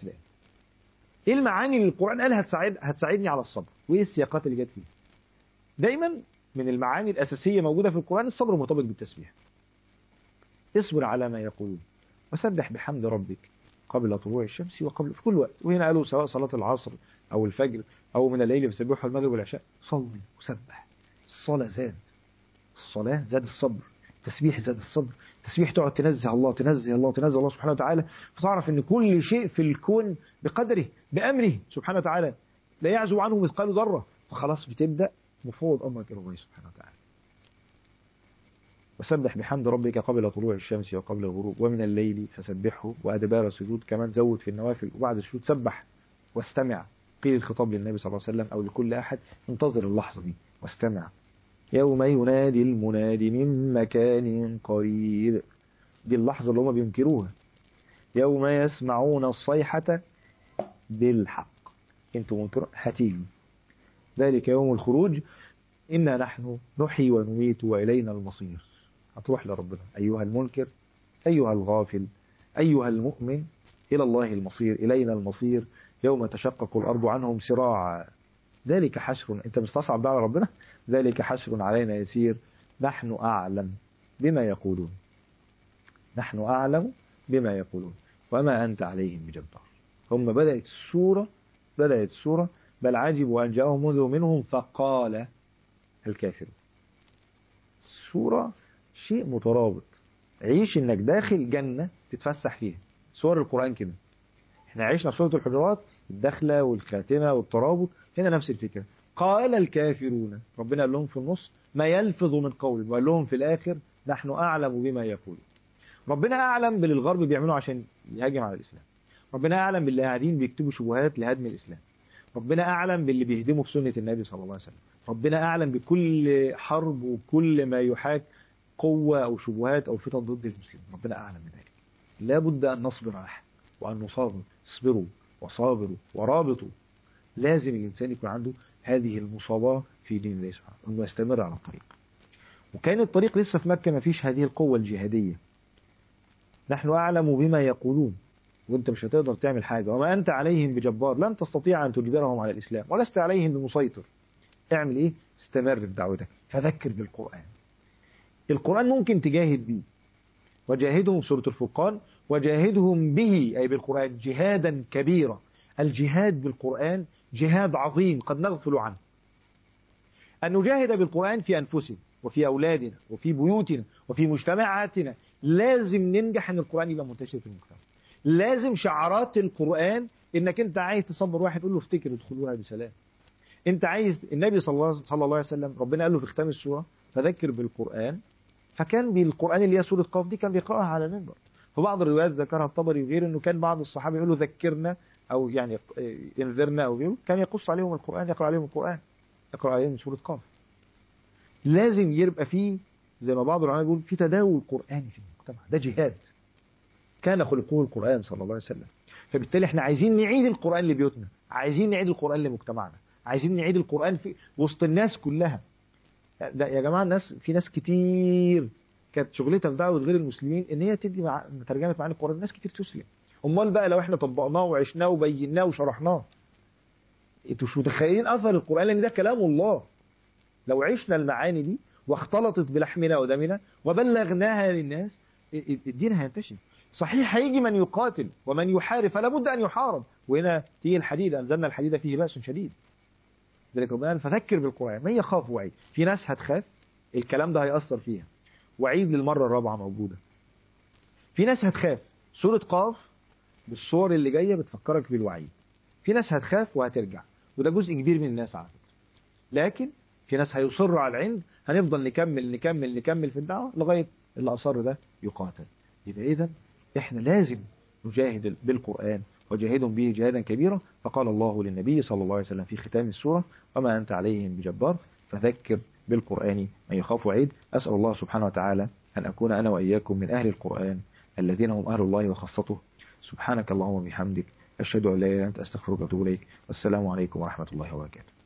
الابتلاء ايه المعاني اللي القرآن قالها هتساعد هتساعدني على الصبر وايه السياقات اللي جت فيه دايما من المعاني الأساسية موجودة في القرآن الصبر مرتبط بالتسبيح اصبر على ما يقولون وسبح بحمد ربك قبل طلوع الشمس وقبل في كل وقت وهنا قالوا سواء صلاة العصر أو الفجر أو من الليل بسبحوا المغرب والعشاء صلي وسبح الصلاة زاد الصلاة زاد الصبر تسبيح زاد الصبر تسبيح تقعد تنزه الله تنزه الله تنزه الله سبحانه وتعالى فتعرف ان كل شيء في الكون بقدره بأمره سبحانه وتعالى لا يعزو عنه مثقال ذرة فخلاص بتبدأ مفوض أمرك إلى الله سبحانه وتعالى وسبح بحمد ربك قبل طلوع الشمس وقبل الغروب ومن الليل فسبحه وأدبار السجود كمان زود في النوافل وبعد السجود سبح واستمع قيل الخطاب للنبي صلى الله عليه وسلم أو لكل أحد انتظر اللحظة دي واستمع يوم ينادي المنادي من مكان قريب دي اللحظة اللي هم بينكروها يوم يسمعون الصيحة بالحق انتم منكرون هتيجوا ذلك يوم الخروج إنا نحن نحيي ونميت وإلينا المصير هتروح لربنا أيها المنكر أيها الغافل أيها المؤمن إلى الله المصير إلينا المصير يوم تشقق الأرض عنهم سراعا ذلك حشر أنت مستصعب بقى على ربنا ذلك حشر علينا يسير نحن أعلم بما يقولون نحن أعلم بما يقولون وما أنت عليهم بجبار هم بدأت السورة بدأت السورة بل عجبوا أن جاءهم منذ منهم فقال الكافرون السورة شيء مترابط عيش انك داخل جنة تتفسح فيها سور القرآن كده احنا عشنا في سورة الحجرات الدخلة والخاتمة والترابط هنا نفس الفكرة قال الكافرون ربنا قال لهم في النص ما يلفظ من قول وقال لهم في الآخر نحن أعلم بما يقول ربنا أعلم باللي الغرب بيعملوه عشان يهاجم على الإسلام ربنا أعلم باللي قاعدين بيكتبوا شبهات لهدم الإسلام ربنا أعلم باللي بيهدموا في سنة النبي صلى الله عليه وسلم ربنا أعلم بكل حرب وكل ما يحاك قوة أو شبهات أو فتن ضد المسلمين ربنا أعلم من ذلك لا بد أن نصبر عليه وأن نصابر اصبروا وصابروا ورابطوا لازم الإنسان يكون عنده هذه المصاباة في دين الله سبحانه أنه يستمر على الطريق وكان الطريق لسه في مكة ما فيش هذه القوة الجهادية نحن أعلم بما يقولون وانت مش هتقدر تعمل حاجة وما أنت عليهم بجبار لن تستطيع أن تجبرهم على الإسلام ولست عليهم بمسيطر اعمل إيه استمر في دعوتك فذكر بالقرآن القرآن ممكن تجاهد به وجاهدهم سورة الفرقان وجاهدهم به أي بالقرآن جهادا كبيرا الجهاد بالقرآن جهاد عظيم قد نغفل عنه أن نجاهد بالقرآن في أنفسنا وفي أولادنا وفي بيوتنا وفي مجتمعاتنا لازم ننجح أن القرآن يبقى منتشر في المجتمع لازم شعارات القرآن انك انت عايز تصبر واحد تقول له افتكر ادخلوها بسلام انت عايز النبي صلى الله, صلى الله عليه وسلم ربنا قال له في ختام السورة فذكر بالقرآن فكان بالقرآن اللي هي سورة قاف دي كان بيقرأها على المنبر فبعض الروايات ذكرها الطبري وغيره انه كان بعض الصحابه يقولوا ذكرنا او يعني انذرنا او غيره كان يقص عليهم القرآن يقرأ عليهم القرآن يقرأ عليهم سورة قاف لازم يبقى فيه زي ما بعض العلماء بيقول في تداول قرآني في المجتمع ده جهاد كان خلقه القرآن صلى الله عليه وسلم فبالتالي احنا عايزين نعيد القرآن لبيوتنا عايزين نعيد القرآن لمجتمعنا عايزين نعيد القرآن في وسط الناس كلها ده يا جماعة الناس في ناس كتير كانت شغلتها في دعوة غير المسلمين ان هي تدي مع... ترجمة معاني القرآن ناس كتير تسلم امال بقى لو احنا طبقناه وعشناه وبيناه وشرحناه انتوا مش متخيلين اثر القرآن لان ده كلام الله لو عشنا المعاني دي واختلطت بلحمنا ودمنا وبلغناها للناس الدين هينتشر صحيح هيجي من يقاتل ومن يحارب فلا بد أن يحارب وهنا تيجي الحديد أنزلنا الحديد فيه بأس شديد ذلك ربنا فذكر بالقرآن من يخاف وعيد في ناس هتخاف الكلام ده هيأثر فيها وعيد للمرة الرابعة موجودة في ناس هتخاف سورة قاف بالصور اللي جاية بتفكرك بالوعيد في ناس هتخاف وهترجع وده جزء كبير من الناس على فكرة لكن في ناس هيصروا على العند هنفضل نكمل نكمل نكمل في الدعوة لغاية اللي أصر ده يقاتل يبقى إذا إحنا لازم نجاهد بالقرآن وجاهدهم به جهادا كبيرا فقال الله للنبي صلى الله عليه وسلم في ختام السورة وما أنت عليهم بجبار فذكر بالقرآن من يخاف وعيد أسأل الله سبحانه وتعالى أن أكون أنا وإياكم من أهل القرآن الذين هم أهل الله وخاصته سبحانك اللهم وبحمدك أشهد أن لا إله إلا أنت أستغفرك وأتوب إليك والسلام عليكم ورحمة الله وبركاته